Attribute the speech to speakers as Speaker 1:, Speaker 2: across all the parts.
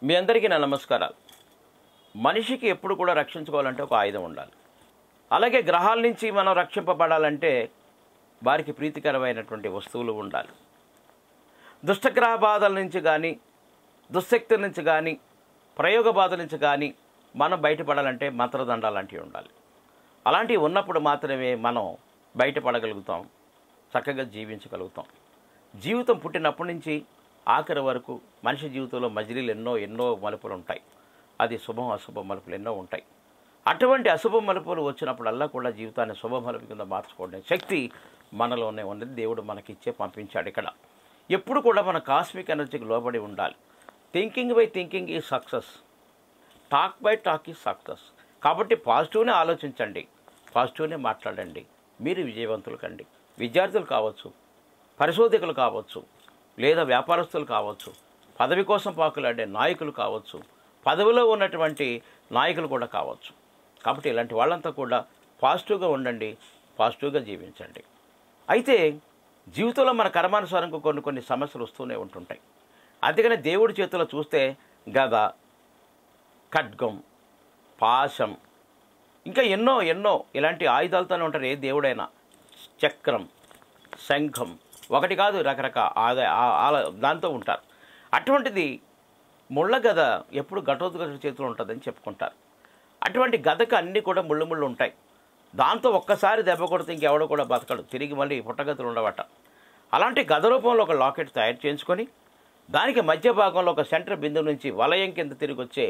Speaker 1: మీ అందరికీ నా నమస్కారాలు మనిషికి ఎప్పుడు కూడా రక్షించుకోవాలంటే ఒక ఆయుధం ఉండాలి అలాగే గ్రహాల నుంచి మనం రక్షింపబడాలంటే వారికి ప్రీతికరమైనటువంటి వస్తువులు ఉండాలి దుష్టగ్రహ బాధల నుంచి కానీ దుశ్శక్తుల నుంచి కానీ ప్రయోగ బాధల నుంచి కానీ మనం బయటపడాలంటే మంత్రదండాలు లాంటివి ఉండాలి అలాంటివి ఉన్నప్పుడు మాత్రమే మనం బయటపడగలుగుతాం చక్కగా జీవించగలుగుతాం జీవితం పుట్టినప్పటి నుంచి ఆఖరి వరకు మనిషి జీవితంలో మజిలీలు ఎన్నో ఎన్నో మలుపులు ఉంటాయి అది శుభం అశుభం మలుపులు ఎన్నో ఉంటాయి అటువంటి అశుభ మలుపులు వచ్చినప్పుడల్లా కూడా జీవితాన్ని శుభ మలుపు కింద మార్చుకోవడం శక్తి మనలోనే ఉన్నది దేవుడు మనకిచ్చే పంపించాడు ఇక్కడ ఎప్పుడు కూడా మన కాస్మిక్ ఎనర్జీకి లోబడి ఉండాలి థింకింగ్ బై థింకింగ్ ఈ సక్సెస్ టాక్ బై టాక్ ఈ సక్సెస్ కాబట్టి పాజిటివ్నే ఆలోచించండి పాజిటివ్నే మాట్లాడండి మీరు విజయవంతులు కండి విద్యార్థులు కావచ్చు పరిశోధకులు కావచ్చు లేదా వ్యాపారస్తులు కావచ్చు పదవి కోసం పాకులాడే నాయకులు కావచ్చు పదవిలో ఉన్నటువంటి నాయకులు కూడా కావచ్చు కాబట్టి ఇలాంటి వాళ్ళంతా కూడా పాజిటివ్గా ఉండండి పాజిటివ్గా జీవించండి అయితే జీవితంలో మన కర్మానుసారంగా కొన్ని కొన్ని సమస్యలు వస్తూనే ఉంటుంటాయి అందుకని దేవుడి చేతిలో చూస్తే గద ఖడ్గం పాశం ఇంకా ఎన్నో ఎన్నో ఇలాంటి ఆయుధాలతోనే ఉంటారు ఏ దేవుడైనా చక్రం శంఖం ఒకటి కాదు రకరకాల ఆదాయ దాంతో ఉంటారు అటువంటిది ముళ్ళ గద ఎప్పుడు ఘటోద్గత చేతిలో ఉంటుందని చెప్పుకుంటారు అటువంటి గదకు అన్నీ కూడా ముళ్ళు ముళ్ళు ఉంటాయి దాంతో ఒక్కసారి దెబ్బ కొడితే ఇంకెవడో కూడా బతకడు తిరిగి మళ్ళీ పుట్టగతులు ఉండవట అలాంటి గద రూపంలో ఒక లాకెట్ తయారు చేయించుకొని దానికి మధ్య భాగంలో ఒక సెంటర్ బిందువు నుంచి వలయం కింద తిరిగి వచ్చే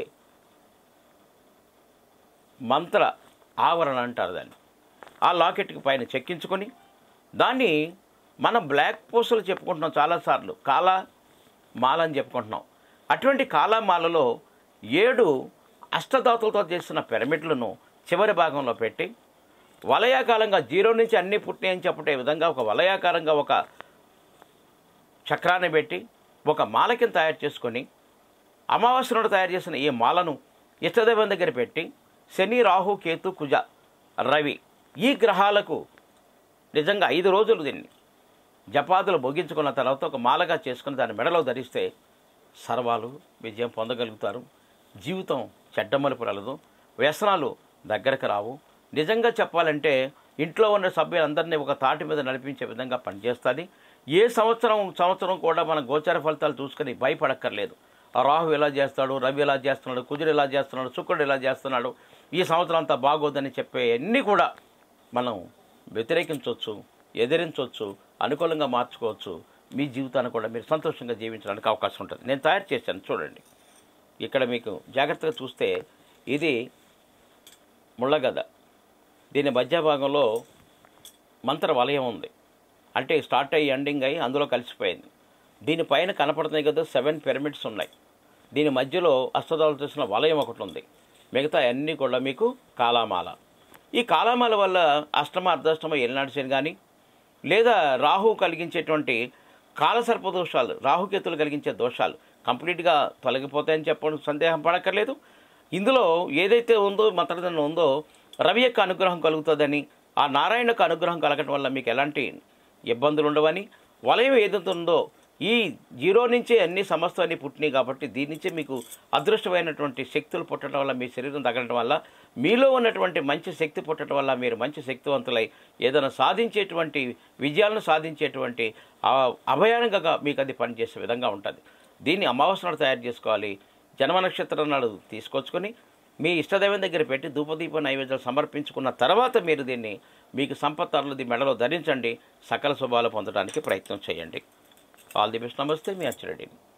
Speaker 1: మంత్ర ఆవరణ అంటారు దాన్ని ఆ లాకెట్కి పైన చెక్కించుకొని దాన్ని మనం బ్లాక్ పోస్టులు చెప్పుకుంటున్నాం చాలాసార్లు కాలా మాల అని చెప్పుకుంటున్నాం అటువంటి కాలామాలలో ఏడు అష్టధాతులతో చేసిన పిరమిడ్లను చివరి భాగంలో పెట్టి వలయాకారంగా జీరో నుంచి అన్నీ పుట్టినాయని చెప్పే విధంగా ఒక వలయాకారంగా ఒక చక్రాన్ని పెట్టి ఒక మాల కింద తయారు చేసుకొని అమావాస్య నాడు తయారు చేసిన ఈ మాలను ఇష్టదైవం దగ్గర పెట్టి శని రాహు కేతు కుజ రవి ఈ గ్రహాలకు నిజంగా ఐదు రోజులు దీన్ని జపాదులు ముగించుకున్న తర్వాత ఒక మాలగా చేసుకుని దాన్ని మెడలో ధరిస్తే సర్వాలు విజయం పొందగలుగుతారు జీవితం చెడ్డ మలుపు రాలదు వ్యసనాలు దగ్గరకు రావు నిజంగా చెప్పాలంటే ఇంట్లో ఉన్న సభ్యులందరినీ ఒక తాటి మీద నడిపించే విధంగా పనిచేస్తుంది ఏ సంవత్సరం సంవత్సరం కూడా మన గోచార ఫలితాలు చూసుకొని భయపడక్కర్లేదు రాహు ఎలా చేస్తాడు రవి ఎలా చేస్తున్నాడు కుజుడు ఎలా చేస్తున్నాడు శుక్రుడు ఎలా చేస్తున్నాడు ఈ సంవత్సరం అంతా బాగోదని చెప్పే అన్నీ కూడా మనం వ్యతిరేకించవచ్చు ఎదిరించవచ్చు అనుకూలంగా మార్చుకోవచ్చు మీ జీవితాన్ని కూడా మీరు సంతోషంగా జీవించడానికి అవకాశం ఉంటుంది నేను తయారు చేశాను చూడండి ఇక్కడ మీకు జాగ్రత్తగా చూస్తే ఇది ముళ్ళగద దీని మధ్య భాగంలో మంత్ర వలయం ఉంది అంటే స్టార్ట్ అయ్యి ఎండింగ్ అయ్యి అందులో కలిసిపోయింది దీనిపైన కనపడుతున్నాయి కదా సెవెన్ పిరమిడ్స్ ఉన్నాయి దీని మధ్యలో అష్టదాలు చేసిన వలయం ఒకటి ఉంది మిగతా అన్నీ కూడా మీకు కాలామాల ఈ కాలామాల వల్ల అష్టమ అర్ధాష్టమ ఎల్నాడు శని కానీ లేదా రాహు కలిగించేటువంటి కాలసర్ప దోషాలు రాహుకేతులు కలిగించే దోషాలు కంప్లీట్గా తొలగిపోతాయని చెప్పడం సందేహం పడక్కర్లేదు ఇందులో ఏదైతే ఉందో మంత్రదండం ఉందో రవి యొక్క అనుగ్రహం కలుగుతుందని ఆ నారాయణ యొక్క అనుగ్రహం కలగటం వల్ల మీకు ఎలాంటి ఇబ్బందులు ఉండవని వలయం ఏదైతే ఉందో ఈ జీరో నుంచే అన్ని సమస్తాన్ని పుట్టినాయి కాబట్టి దీని నుంచే మీకు అదృష్టమైనటువంటి శక్తులు పుట్టడం వల్ల మీ శరీరం తగ్గడం వల్ల మీలో ఉన్నటువంటి మంచి శక్తి పుట్టడం వల్ల మీరు మంచి శక్తివంతులై ఏదైనా సాధించేటువంటి విజయాలను సాధించేటువంటి అభయానంగా మీకు అది పనిచేసే విధంగా ఉంటుంది దీన్ని అమావాస్య నాడు తయారు చేసుకోవాలి జన్మ నక్షత్రం నాడు తీసుకొచ్చుకొని మీ ఇష్టదైవం దగ్గర పెట్టి ధూపదీప నైవేద్యాలు సమర్పించుకున్న తర్వాత మీరు దీన్ని మీకు సంపత్తరులది మెడలో ధరించండి సకల శుభాలు పొందడానికి ప్రయత్నం చేయండి ఆల్ ది బెస్ట్ నమస్తే మీ అచ్చిరెడ్డి